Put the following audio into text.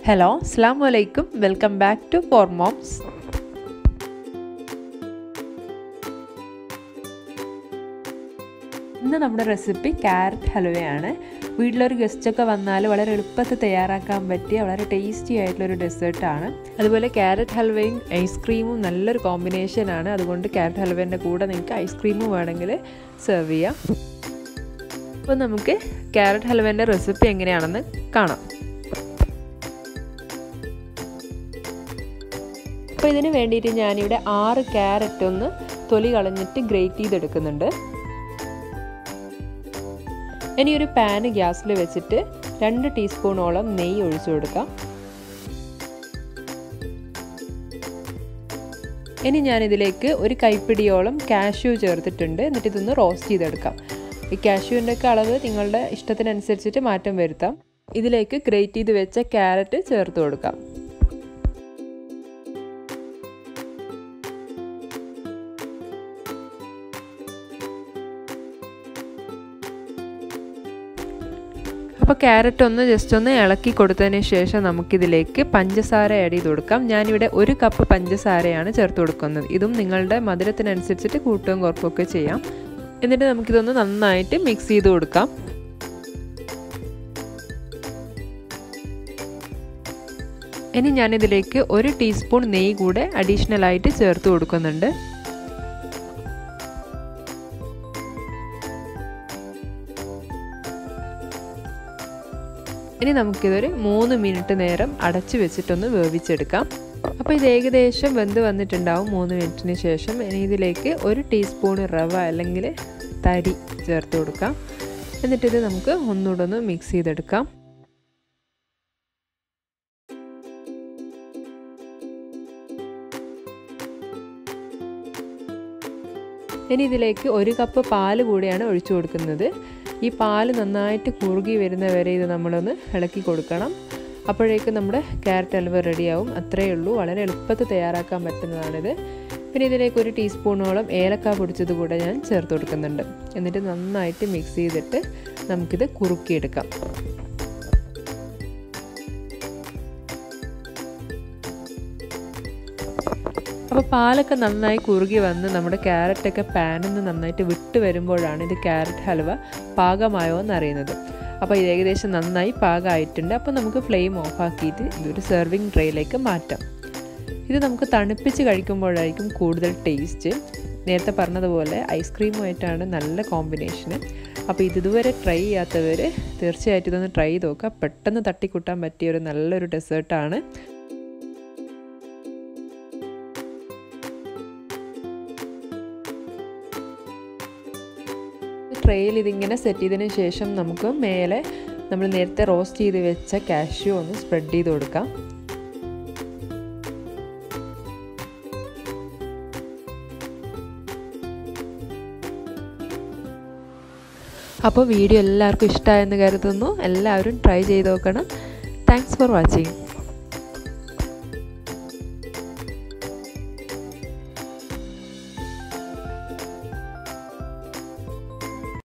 hello അസ്സാം വലൈക്കും welcome back to four moms ഇന്ന് നമ്മുടെ റെസിപ്പി ക്യാരറ്റ് ഹലുവയാണ് വീട്ടിലൊരു ഗസ്റ്റൊക്കെ വന്നാൽ വളരെ എളുപ്പത്തിൽ തയ്യാറാക്കാൻ പറ്റിയ വളരെ ടേസ്റ്റി ആയിട്ടുള്ളൊരു ഡെസേർട്ടാണ് അതുപോലെ ക്യാരറ്റ് ഹൽവയും ഐസ്ക്രീമും നല്ലൊരു കോമ്പിനേഷനാണ് അതുകൊണ്ട് ക്യാരറ്റ് ഹൽവേൻ്റെ കൂടെ നിങ്ങൾക്ക് ഐസ്ക്രീമും വേണമെങ്കിൽ സെർവ് ചെയ്യാം അപ്പോൾ നമുക്ക് ക്യാരറ്റ് ഹൽവേൻ്റെ റെസിപ്പി എങ്ങനെയാണെന്ന് കാണാം അപ്പോൾ ഇതിന് വേണ്ടിയിട്ട് ഞാനിവിടെ ആറ് ക്യാരറ്റ് ഒന്ന് തൊലി കളഞ്ഞിട്ട് ഗ്രേറ്റ് ചെയ്തെടുക്കുന്നുണ്ട് ഇനി ഒരു പാന് ഗ്യാസിൽ വെച്ചിട്ട് രണ്ട് ടീസ്പൂണോളം നെയ്യ് ഒഴിച്ചു കൊടുക്കാം ഇനി ഞാനിതിലേക്ക് ഒരു കൈപ്പിടിയോളം കാഷ്യൂ ചേർത്തിട്ടുണ്ട് എന്നിട്ട് ഇതൊന്ന് റോസ്റ്റ് ചെയ്തെടുക്കാം ഈ കാഷ്യൂവിൻ്റെ ഒക്കെ അളവ് നിങ്ങളുടെ ഇഷ്ടത്തിനനുസരിച്ചിട്ട് മാറ്റം വരുത്താം ഇതിലേക്ക് ഗ്രേറ്റ് ചെയ്ത് വെച്ച ക്യാരറ്റ് ചേർത്ത് കൊടുക്കാം അപ്പോൾ ക്യാരറ്റ് ഒന്ന് ജസ്റ്റ് ഒന്ന് ഇളക്കി കൊടുത്തതിന് ശേഷം നമുക്കിതിലേക്ക് പഞ്ചസാര ആഡ് ചെയ്ത് കൊടുക്കാം ഞാനിവിടെ ഒരു കപ്പ് പഞ്ചസാരയാണ് ചേർത്ത് കൊടുക്കുന്നത് ഇതും നിങ്ങളുടെ മധുരത്തിനനുസരിച്ചിട്ട് കൂട്ടുകയും കുറക്കുകയൊക്കെ ചെയ്യാം എന്നിട്ട് നമുക്കിതൊന്ന് നന്നായിട്ട് മിക്സ് ചെയ്ത് കൊടുക്കാം ഇനി ഞാനിതിലേക്ക് ഒരു ടീസ്പൂൺ നെയ്യ് കൂടെ അഡീഷണൽ ആയിട്ട് ചേർത്ത് കൊടുക്കുന്നുണ്ട് ഇനി നമുക്കിതൊരു മൂന്ന് മിനിറ്റ് നേരം അടച്ചു വെച്ചിട്ടൊന്ന് വേവിച്ചെടുക്കാം അപ്പോൾ ഇത് ഏകദേശം വെന്ത് വന്നിട്ടുണ്ടാവും മൂന്ന് മിനിറ്റിന് ശേഷം ഇനി ഇതിലേക്ക് ഒരു ടീസ്പൂൺ റവ അല്ലെങ്കിൽ തരി ചേർത്ത് കൊടുക്കാം എന്നിട്ടിത് നമുക്ക് ഒന്നുകൂടെ ഒന്ന് മിക്സ് ചെയ്തെടുക്കാം ഇനി ഇതിലേക്ക് ഒരു കപ്പ് പാല് കൂടിയാണ് ഒഴിച്ചു കൊടുക്കുന്നത് ഈ പാല് നന്നായിട്ട് കുറുകി വരുന്ന വരെ ഇത് നമ്മളൊന്ന് ഇളക്കി കൊടുക്കണം അപ്പോഴേക്കും നമ്മുടെ ക്യാരറ്റ് ഹൽവ റെഡിയാവും അത്രയേ ഉള്ളൂ വളരെ എളുപ്പത്തിൽ തയ്യാറാക്കാൻ പറ്റുന്നതാണിത് പിന്നെ ഇതിലേക്ക് ഒരു ടീസ്പൂണോളം ഏലക്ക പൊടിച്ചത് കൂടെ ഞാൻ ചേർത്ത് കൊടുക്കുന്നുണ്ട് എന്നിട്ട് നന്നായിട്ട് മിക്സ് ചെയ്തിട്ട് നമുക്കിത് കുറുക്കിയെടുക്കാം അപ്പോൾ പാലൊക്കെ നന്നായി കുറുകി വന്ന് നമ്മുടെ ക്യാരറ്റൊക്കെ പാനിൽ നിന്ന് നന്നായിട്ട് വിട്ട് വരുമ്പോഴാണ് ഇത് ക്യാരറ്റ് ഹൽവ പാകമായോ എന്ന് അറിയുന്നത് അപ്പോൾ ഇത് ഏകദേശം നന്നായി പാകമായിട്ടുണ്ട് അപ്പോൾ നമുക്ക് ഫ്ലെയിം ഓഫാക്കിയിട്ട് ഇതൊരു സെർവിങ് ട്രേയിലേക്ക് മാറ്റാം ഇത് നമുക്ക് തണുപ്പിച്ച് കഴിക്കുമ്പോഴായിരിക്കും കൂടുതൽ ടേസ്റ്റ് നേരത്തെ പറഞ്ഞതുപോലെ ഐസ്ക്രീമുമായിട്ടാണ് നല്ല കോമ്പിനേഷന് അപ്പോൾ ഇത് ഇതുവരെ ട്രൈ ചെയ്യാത്തവർ തീർച്ചയായിട്ടും ഇതൊന്ന് ട്രൈ ചെയ്ത് നോക്കുക പെട്ടെന്ന് തട്ടിക്കൂട്ടാൻ പറ്റിയ ഒരു നല്ലൊരു ഡെസേർട്ടാണ് ട്രേയിൽ ഇതിങ്ങനെ സെറ്റ് ചെയ്തതിന് ശേഷം നമുക്ക് മേലെ നമ്മൾ നേരത്തെ റോസ്റ്റ് ചെയ്ത് വെച്ച കാഷ്യൂ ഒന്ന് സ്പ്രെഡ് ചെയ്ത് കൊടുക്കാം അപ്പോൾ വീഡിയോ എല്ലാവർക്കും ഇഷ്ടമായെന്ന് കരുതുന്നു എല്ലാവരും ട്രൈ ചെയ്ത് നോക്കണം താങ്ക്സ് ഫോർ വാച്ചിങ്